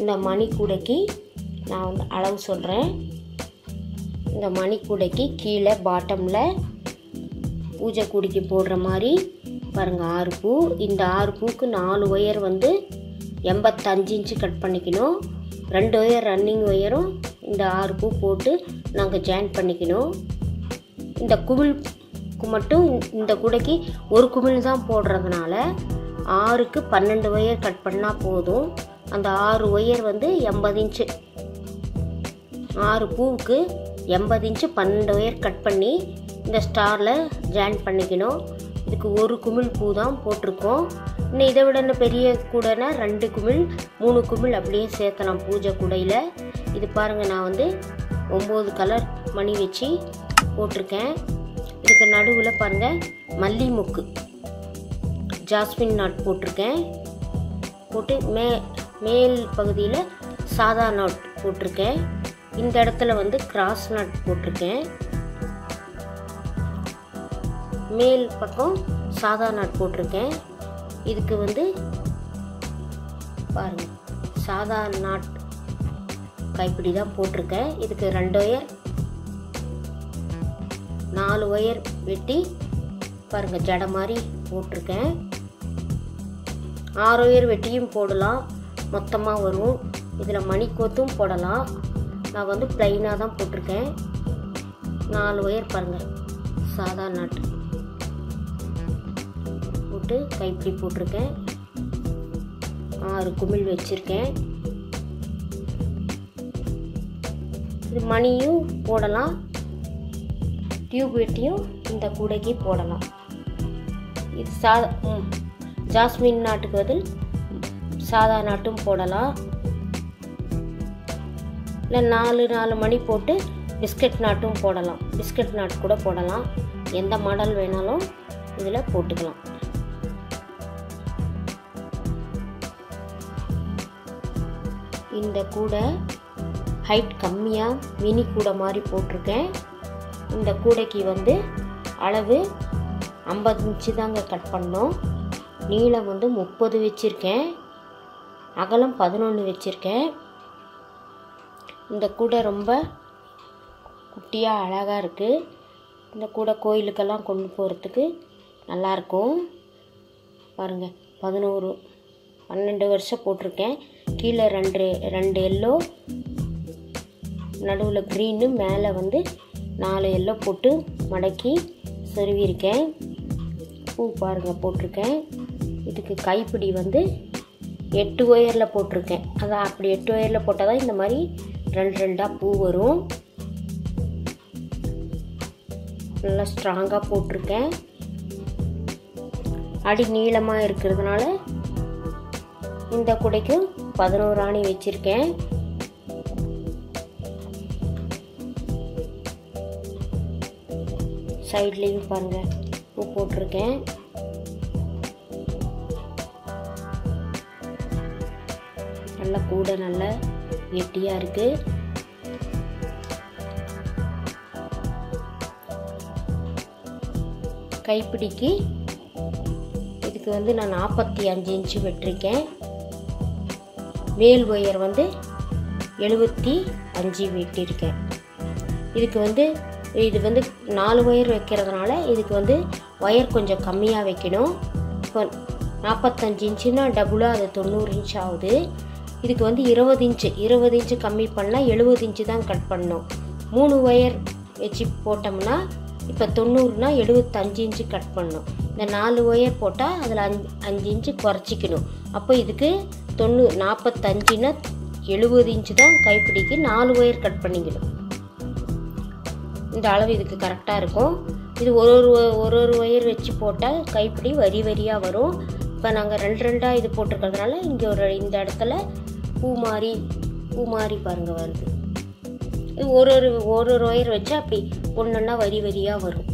இந்த மணி கூடைக்கு நான் வந்து அளவு சொல்கிறேன் இந்த மணி கூடைக்கு கீழே பாட்டமில் பூஜை கூடைக்கு போடுற மாதிரி பாருங்கள் ஆறு பூ இந்த ஆறு பூக்கு நாலு ஒயர் வந்து எண்பத்தஞ்சு இன்ச்சு கட் பண்ணிக்கணும் ரெண்டு ஒயர் ரன்னிங் ஒயரும் இந்த ஆறு பூ போட்டு நாங்கள் ஜாயின் பண்ணிக்கணும் இந்த குமிழ்க்கு மட்டும் இந்த கூடைக்கு ஒரு குமிழ் தான் போடுறதுனால ஆறுக்கு பன்னெண்டு ஒயர் கட் பண்ணால் போதும் அந்த ஆறு ஒயர் வந்து எண்பது இன்ச்சு ஆறு பூவுக்கு எண்பது இன்ச்சு பன்னெண்டு ஒயர் கட் பண்ணி இந்த ஸ்டாரில் ஜாயின் பண்ணிக்கணும் இதுக்கு ஒரு குமிழ் பூ தான் போட்டிருக்கோம் இன்னும் இதை விட இன்னும் பெரிய கூடைனா ரெண்டு குமிழ் மூணு குமிழ் அப்படியே சேர்த்தலாம் பூஜை கூடையில் இது பாருங்கள் நான் வந்து ஒம்பது கலர் மணி வச்சு போட்டிருக்கேன் இதுக்கு நடுவில் பாருங்கள் மல்லி முக்கு ஜாஸ்மின் நாட் போட்டிருக்கேன் போட்டு மே மேல் பகுதியில் சாதா நாட் போட்டிருக்கேன் இந்த இடத்துல வந்து கிராஸ் நாட் போட்டிருக்கேன் மேல் பக்கம் சாதா நாட் போட்டிருக்கேன் இதுக்கு வந்து பாருங்க சாதா நாட் கைப்பிடி தான் போட்டிருக்கேன் இதுக்கு ரெண்டு ஒயர் நாலு ஒயர் வெட்டி பாருங்க ஜடை மாதிரி போட்டிருக்கேன் ஆறு ஒயர் வெட்டியும் போடலாம் மொத்தமாக வரும் இதில் மணிக்கோத்தும் போடலாம் நான் வந்து ப்ளைனாக தான் போட்டிருக்கேன் நாலு ஒயர் பாருங்கள் சாதா நாட்டு போட்டு கைப்பிடி போட்டிருக்கேன் ஆறு குமிழ் வச்சுருக்கேன் இது மணியும் போடலாம் டியூப் வெட்டியும் இந்த கூடைக்கு போடலாம் இது சாதா ம் ஜாஸ்மின் நாட்டுக்கு பதில் சாதா நாட்டும் போடலாம் இல்லை நாலு நாலு மணி போட்டு பிஸ்கட் நாட்டும் போடலாம் பிஸ்கட் நாட் கூட போடலாம் எந்த மாடல் வேணாலும் இதில் போட்டுக்கலாம் இந்த கூடை ஹைட் கம்மியாக மினி கூடை மாதிரி போட்டிருக்கேன் இந்த கூடைக்கு வந்து அளவு ஐம்பது இன்ச்சு தாங்க கட் பண்ணோம் நீளம் வந்து முப்பது வச்சுருக்கேன் அகலம் பதினொன்று வச்சுருக்கேன் இந்த கூடை ரொம்ப குட்டியாக அழகாக இருக்குது இந்த கூடை கோயிலுக்கெல்லாம் கொண்டு போகிறதுக்கு நல்லாயிருக்கும் பாருங்கள் பதினோரு பன்னெண்டு வருஷம் போட்டிருக்கேன் கீழே ரெண்டு ரெண்டு எல்லோ நடுவில் க்ரீனு மேலே வந்து நாலு எல்லோ போட்டு மடக்கி சொருவியிருக்கேன் பூ பாருங்கள் போட்டிருக்கேன் இதுக்கு கைப்பிடி வந்து எட்டு ஒயரில் போட்டிருக்கேன் அதான் அப்படி எட்டு ஒயரில் போட்டால் தான் இந்த மாதிரி ரெண்டு ரெண்டாக பூ வரும் நல்லா ஸ்ட்ராங்காக போட்டிருக்கேன் அடி நீளமாக இருக்கிறதுனால இந்த குடைக்கும் பதினோரு ஆணி வச்சுருக்கேன் சைட்லேயும் பாருங்கள் பூ போட்டிருக்கேன் நல்ல கூட நல்ல கெட்டியாக இருக்குது கைப்பிடிக்கு இதுக்கு வந்து நான் நாற்பத்தி அஞ்சு இன்ச்சு வெட்டிருக்கேன் மேல் ஒயர் வந்து எழுபத்தி அஞ்சு வெட்டியிருக்கேன் இதுக்கு வந்து இது வந்து நாலு ஒயர் வைக்கிறதுனால இதுக்கு வந்து ஒயர் கொஞ்சம் கம்மியாக வைக்கணும் இப்போ நாற்பத்தஞ்சு இன்ச்சுன்னா டபுளாக அது தொண்ணூறு இன்ச் ஆகுது இதுக்கு வந்து இருபது இன்ச்சு இருபது இன்ச்சு கம்மி பண்ணால் எழுபது இன்ச்சு தான் கட் பண்ணணும் மூணு ஒயர் வச்சு போட்டோம்னா இப்போ தொண்ணூறுனா எழுபத்தஞ்சு இன்ச்சு கட் பண்ணணும் இந்த நாலு ஒயர் போட்டால் அதில் அஞ்சு அஞ்சு இன்ச்சு குறைச்சிக்கணும் அப்போ இதுக்கு தொண்ணூறு நாற்பத்தஞ்சுனா எழுபது இன்ச்சு தான் கைப்பிடிக்கு நாலு ஒயர் கட் பண்ணிக்கணும் இந்த அளவு இதுக்கு கரெக்டாக இருக்கும் இது ஒரு ஒரு ஒரு ஒரு ஒயர் வச்சு போட்டால் கைப்பிடி வரி வரியாக வரும் இப்போ நாங்கள் ரெண்டு ரெண்டாக இது போட்டிருக்கிறதுனால இங்கே ஒரு இந்த இடத்துல பூ மாதிரி பூ மாதிரி பாருங்கள் வருது இது ஒரு ஒரு ஒரு ஒரு ஒயர் வச்சு அப்படி ஒன்றொன்னா வரி வரியாக வரும்